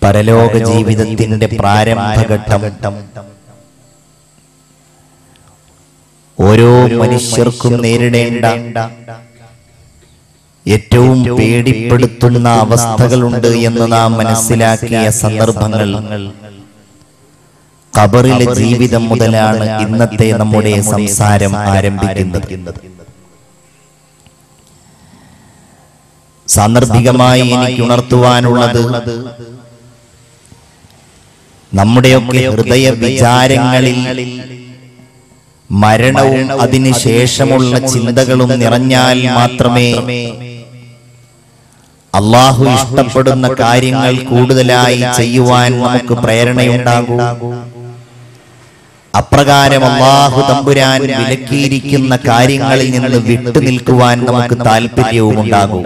പരലോക ജീവിതത്തിന്റെ പ്രാരംഭഘട്ടം ഓരോ മനുഷ്യർക്കും നേരിടേണ്ട ഏറ്റവും പേടിപ്പെടുത്തുന്ന അവസ്ഥകളുണ്ട് എന്ന് നാം മനസ്സിലാക്കിയ സന്ദർഭങ്ങൾ ഖബറിലെ ജീവിതം മുതലാണ് ഇന്നത്തെ നമ്മുടെ സംസാരം ആരംഭിക്കുന്നത് സാന്ദർഭികമായി എനിക്ക് ഉണർത്തുവാനുള്ളത് നമ്മുടെയൊക്കെ ഹൃദയ വിചാരങ്ങളിൽ മരണവും അതിനുശേഷമുള്ള ചിന്തകളും നിറഞ്ഞാൽ മാത്രമേ അള്ളാഹു ഇഷ്ടപ്പെടുന്ന കാര്യങ്ങൾ കൂടുതലായി ചെയ്യുവാൻ നമുക്ക് പ്രേരണയുണ്ടാകൂ അപ്രകാരം അള്ളാഹു തമ്പുരാൻ വിലക്കിയിരിക്കുന്ന കാര്യങ്ങളിൽ നിന്ന് വിട്ടു നിൽക്കുവാൻ നമുക്ക് താല്പര്യവും ഉണ്ടാകും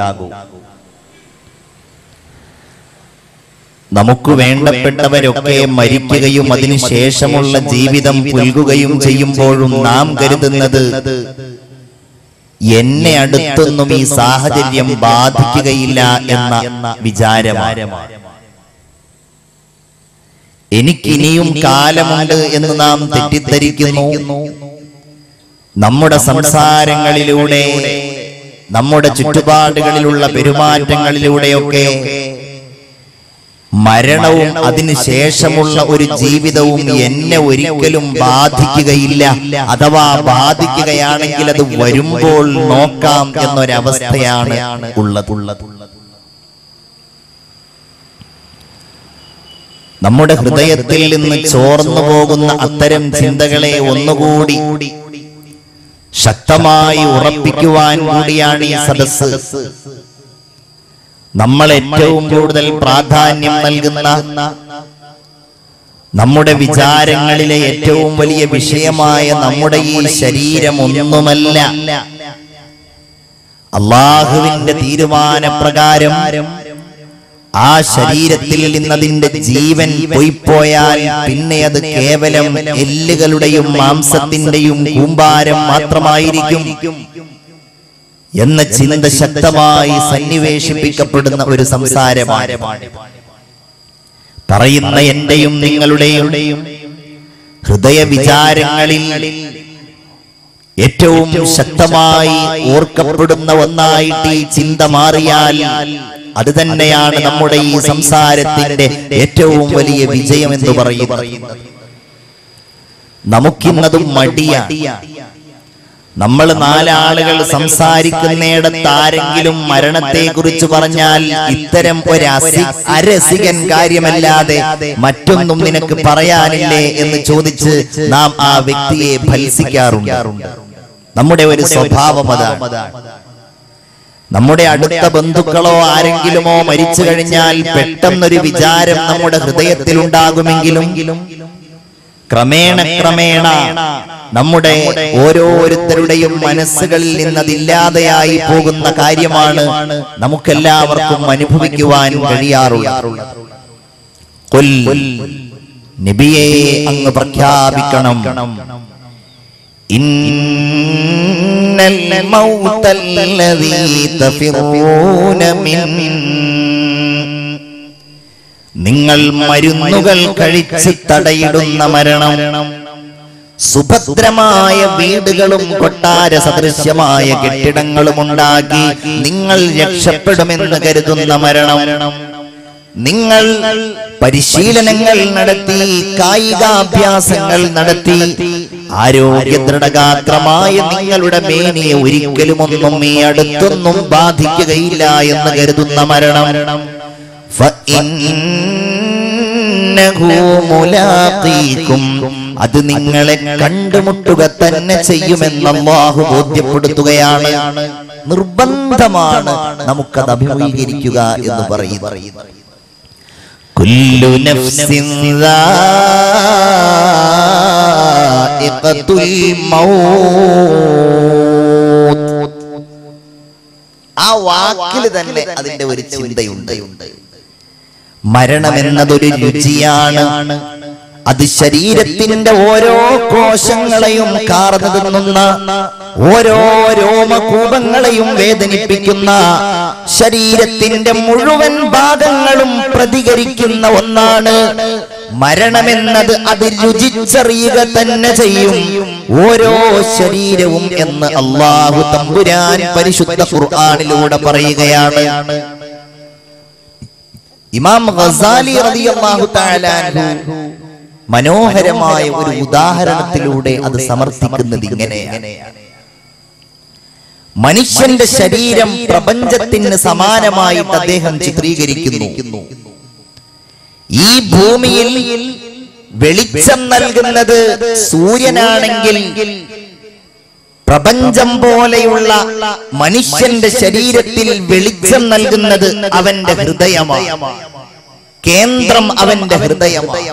നമുക്ക് വേണ്ടപ്പെട്ടവരൊക്കെ മരിക്കുകയും അതിനുശേഷമുള്ള ജീവിതം പുൽകുകയും ചെയ്യുമ്പോഴും നാം കരുതുന്നത് എന്നെ അടുത്തൊന്നും ഈ സാഹചര്യം ബാധിക്കുകയില്ല എന്ന വിചാരമാണ് എനിക്കിനിയും കാലമുണ്ട് എന്ന് നാം തെറ്റിദ്ധരിക്കുന്നു നമ്മുടെ സംസാരങ്ങളിലൂടെ നമ്മുടെ ചുറ്റുപാടുകളിലുള്ള പെരുമാറ്റങ്ങളിലൂടെയൊക്കെ മരണവും അതിനുശേഷമുള്ള ഒരു ജീവിതവും എന്നെ ഒരിക്കലും ബാധിക്കുകയില്ല അഥവാ ബാധിക്കുകയാണെങ്കിൽ അത് വരുമ്പോൾ നോക്കാം എന്നൊരവസ്ഥയാണ് ഉള്ളത് നമ്മുടെ ഹൃദയത്തിൽ നിന്ന് ചോർന്നു പോകുന്ന അത്തരം ചിന്തകളെ ഒന്നുകൂടി ശക്തമായി ഉറപ്പിക്കുവാൻ കൂടിയാണ് ഈ സദസ്സ് നമ്മൾ ഏറ്റവും കൂടുതൽ പ്രാധാന്യം നൽകുന്ന നമ്മുടെ വിചാരങ്ങളിലെ ഏറ്റവും വലിയ വിഷയമായ നമ്മുടെ ഈ ശരീരം ഒന്നുമല്ല അള്ളാഹുവിന്റെ തീരുമാനപ്രകാരം ആ ശരീരത്തിൽ നിന്നതിന്റെ ജീവൻ പൊയ്പോയാൽ പിന്നെ അത് കേവലം എല്ലുകളുടെയും മാംസത്തിന്റെയും കൂമ്പാരം മാത്രമായിരിക്കും എന്ന ചിന്ത ശക്തമായി സന്നിവേശിപ്പിക്കപ്പെടുന്ന ഒരു സംസാരമാണ് പറയുന്ന എന്റെയും നിങ്ങളുടെയും ഹൃദയ വിചാരങ്ങളിൽ ഏറ്റവും ശക്തമായി ഓർക്കപ്പെടുന്ന ഒന്നായിട്ട് ഈ ചിന്ത മാറിയാൽ അത് തന്നെയാണ് നമ്മുടെ ഈ സംസാരത്തിന്റെ ഏറ്റവും വലിയ വിജയം എന്ന് പറയുന്നത് നമുക്കിന്നതും മടിയാണ് നമ്മൾ നാലാളുകൾ സംസാരിക്കുന്നിടത്ത് ആരെങ്കിലും മരണത്തെ കുറിച്ച് പറഞ്ഞാൽ ഇത്തരം ഒരു അസി അരസികൻ കാര്യമല്ലാതെ മറ്റൊന്നും നിനക്ക് പറയാനില്ലേ എന്ന് ചോദിച്ച് നാം ആ വ്യക്തിയെ ഫലിസിക്കാറുണ്ട് നമ്മുടെ ഒരു സ്വഭാവം അതാണ് നമ്മുടെ അടുത്ത ബന്ധുക്കളോ ആരെങ്കിലുമോ മരിച്ചു കഴിഞ്ഞാൽ പെട്ടെന്നൊരു വിചാരം നമ്മുടെ ഹൃദയത്തിൽ ഉണ്ടാകുമെങ്കിലും ക്രമേണ ക്രമേണ നമ്മുടെ ഓരോരുത്തരുടെയും മനസ്സുകളിൽ നിന്നതില്ലാതെയായി പോകുന്ന കാര്യമാണ് നമുക്കെല്ലാവർക്കും അനുഭവിക്കുവാൻ കഴിയാറുള്ളത് കൊൽ നബിയെ അങ്ങ് പ്രഖ്യാപിക്കണം ഇന്നൽ മൗതല്ലദീ തഫിറൂന മിൻ നിങ്ങൾ മരുന്നുകൾ കഴിച്ച് തടയിടുന്ന മരണം സുഭദ്രമായ വീടുകളും കൊട്ടാര സദൃശ്യമായ കെട്ടിടങ്ങളും ഉണ്ടാക്കി നിങ്ങൾ രക്ഷപ്പെടുമെന്ന് കരുതുന്ന മരണം നിങ്ങൾ പരിശീലനങ്ങൾ നടത്തി കായികാഭ്യാസങ്ങൾ നടത്തി ആരോഗ്യ ദൃഢഗാത്രമായ നിങ്ങളുടെ മേനിയെ ഒരിക്കലും ഒന്നും ഈ അടുത്തൊന്നും ബാധിക്കുകയില്ല എന്ന് കരുതുന്ന മരണം മുലാഖീക്കും അത് നിങ്ങളെ കണ്ടുമുട്ടുക തന്നെ ചെയ്യുമെന്ന് അള്ളാഹു ബോധ്യപ്പെടുത്തുകയാണ് നിർബന്ധമാണ് നമുക്കത് അഭിമുഖീകരിക്കുക എന്ന് പറയുന്നു കുല്ലു നഫ്സിൻ ദാഇഖത്തുൽ മൗത്ത് ആ വാക്കിൽ തന്നെ അതിന്റെ ഒരു ചിന്തയുണ്ട് മരണം എന്നതൊരു രുചിയാണ് അത് ശരീരത്തിന്റെ ഓരോ കോശങ്ങളെയും കാർന്നു തിന്നുന്ന ഓരോ രോമകൂപങ്ങളെയും വേദനിപ്പിക്കുന്ന ശരീരത്തിന്റെ മുഴുവൻ ഭാഗങ്ങളും പ്രതികരിക്കുന്ന ഒന്നാണ് മരണമെന്നത് അത് രുചിച്ചറിയുക തന്നെ ചെയ്യും ഓരോ ശരീരവും എന്ന് അള്ളാഹു തമ്പുരാൻ പരിശുദ്ധ ഖുർആാനിലൂടെ പറയുകയാണ് ഇമാം ഗസാലി റളിയല്ലാഹു തആല അൻഹു മനോഹരമായ ഒരു ഉദാഹരണത്തിലൂടെ അത് സമർത്ഥിക്കുന്നത് ഇങ്ങനെയാണ് മനുഷ്യന്റെ ശരീരം പ്രപഞ്ചത്തിന് സമാനമായിട്ട് അദ്ദേഹം ചിത്രീകരിക്കുന്നു ഈ ഭൂമിയിൽ വെളിച്ചം നൽകുന്നത് സൂര്യനാണെങ്കിൽ പ്രപഞ്ചം പോലെയുള്ള മനുഷ്യന്റെ ശരീരത്തിൽ വെളിച്ചം നൽകുന്നത് അവന്റെ ഹൃദയമാണ് കേന്ദ്രം അവന്റെ ഹൃദയമാണ്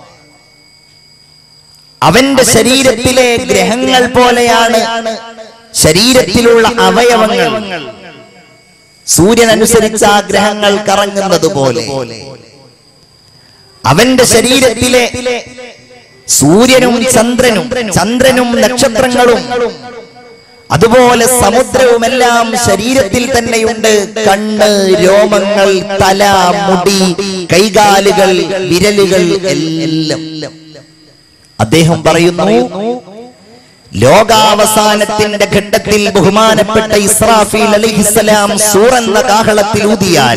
അവന്റെ ശരീരത്തിലെ ഗ്രഹങ്ങൾ പോലെയാണ് ശരീരത്തിലുള്ള അവയവങ്ങൾ സൂര്യനനുസരിച്ച് ആ ഗ്രഹങ്ങൾ കറങ്ങുന്നത് പോലെ അവന്റെ ശരീരത്തിലെ സൂര്യനും ചന്ദ്രനും ചന്ദ്രനും നക്ഷത്രങ്ങളും അതുപോലെ സമുദ്രവുമെല്ലാം ശരീരത്തിൽ തന്നെയുണ്ട് കണ്ണ് രോമങ്ങൾ തല മുടി കൈകാലുകൾ വിരലുകൾ എല്ലാം അദ്ദേഹം പറയുന്നു ലോകാവസാനത്തിന്റെ ഘട്ടത്തിൽ ബഹുമാനപ്പെട്ട ഇസ്രാഫീൽ അലിഹിസലാം സൂർ എന്ന കാഹളത്തിൽ ഊതിയാൽ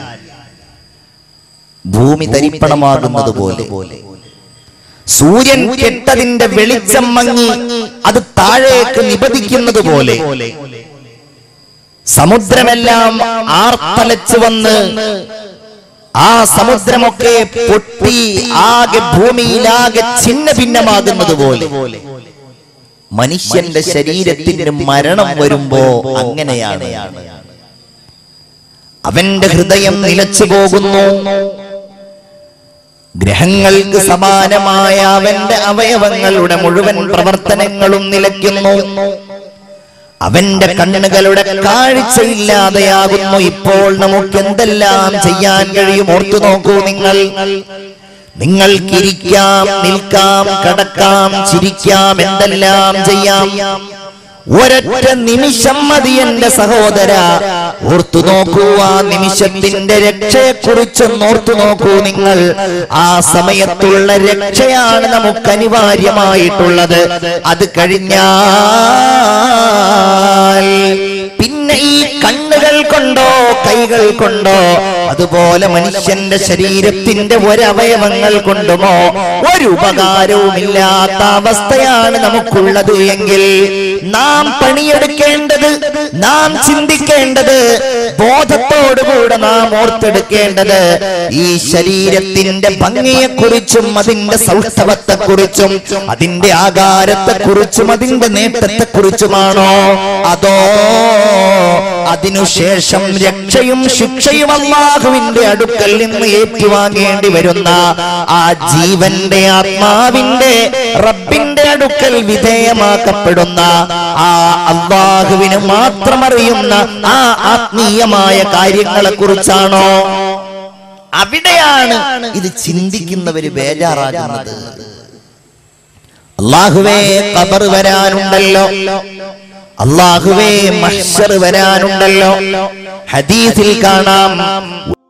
ഭൂമി തരിപ്പണമാകുന്നത് പോലെ സൂര്യൻ കെട്ടതിന്റെ വെളിച്ചം മങ്ങി അത് താഴേക്ക് നിപതിക്കുന്നത് പോലെ സമുദ്രമെല്ലാം ആർത്തലച്ചു വന്ന് ആ സമുദ്രമൊക്കെ പൊട്ടി ആകെ ഭൂമിയിലാകെ ഛിന്ന ഭിന്നമാകുന്നത് പോലെ മനുഷ്യന്റെ ശരീരത്തിന് മരണം വരുമ്പോ അങ്ങനെയാണ് അവന്റെ ഹൃദയം നിലച്ചു പോകുന്നു ഗ്രഹങ്ങൾക്ക് സമാനമായ അവന്റെ അവയവങ്ങളുടെ മുഴുവൻ പ്രവർത്തനങ്ങളും നിലയ്ക്കുന്നു അവന്റെ കണ്ണുകളുടെ കാഴ്ചയില്ലാതെയാകുന്നു ഇപ്പോൾ നമുക്ക് എന്തെല്ലാം ചെയ്യാൻ കഴിയും ഓർത്തു നോക്കൂ നിങ്ങൾ നിങ്ങൾക്കിരിക്കാം നിൽക്കാം കടക്കാം ചിരിക്കാം എന്തെല്ലാം ചെയ്യാം ഒരൊറ്റ നിമിഷം മതി എന്റെ സഹോദര ഓർത്തു നോക്കൂ ആ നിമിഷത്തിന്റെ രക്ഷയെക്കുറിച്ചൊന്ന് ഓർത്തു നോക്കൂ നിങ്ങൾ ആ സമയത്തുള്ള രക്ഷയാണ് നമുക്ക് അനിവാര്യമായിട്ടുള്ളത് അത് കഴിഞ്ഞാൽ പിന്നെ ഈ കണ്ണുകൾ കൊണ്ടോ കൈകൾ കൊണ്ടോ അതുപോലെ മനുഷ്യന്റെ ശരീരത്തിന്റെ ഒരവയവങ്ങൾ കൊണ്ടുമോ ഒരു ഉപകാരവുമില്ലാത്ത അവസ്ഥയാണ് നമുക്കുള്ളത് എങ്കിൽ നാം പണിയെടുക്കേണ്ടത് നാം ചിന്തിക്കേണ്ടത് ബോധത്തോടുകൂടെ നാം ഓർത്തെടുക്കേണ്ടത് ഈ ശരീരത്തിന്റെ ഭംഗിയെക്കുറിച്ചും അതിന്റെ സൗഷ്ഠവത്തെക്കുറിച്ചും അതിന്റെ ആകാരത്തെക്കുറിച്ചും അതിന്റെ നേട്ടത്തെക്കുറിച്ചുമാണോ അതോ അതിനുശേഷം രക്ഷയും ശിക്ഷയും അള്ളാഹുവിന്റെ അടുക്കൽ നിന്ന് ഏറ്റുവാങ്ങേണ്ടി വരുന്ന ആ ജീവന്റെ ആത്മാവിന്റെ റബ്ബിന്റെ അടുക്കൽ വിധേയമാക്കപ്പെടുന്ന ആ അള്ളാഹുവിന് മാത്രം അറിയുന്ന ആ ആത്മീയമായ കാര്യങ്ങളെ കുറിച്ചാണോ അവിടെയാണ് ഇത് ചിന്തിക്കുന്നവര് ബേജാറാകുന്നത് അള്ളാഹുവേ കബർ വരാനുണ്ടല്ലോ അള്ളാഹുവേ മഹ്ഷർ വരാനുണ്ടല്ലോ ഹദീസിൽ കാണാം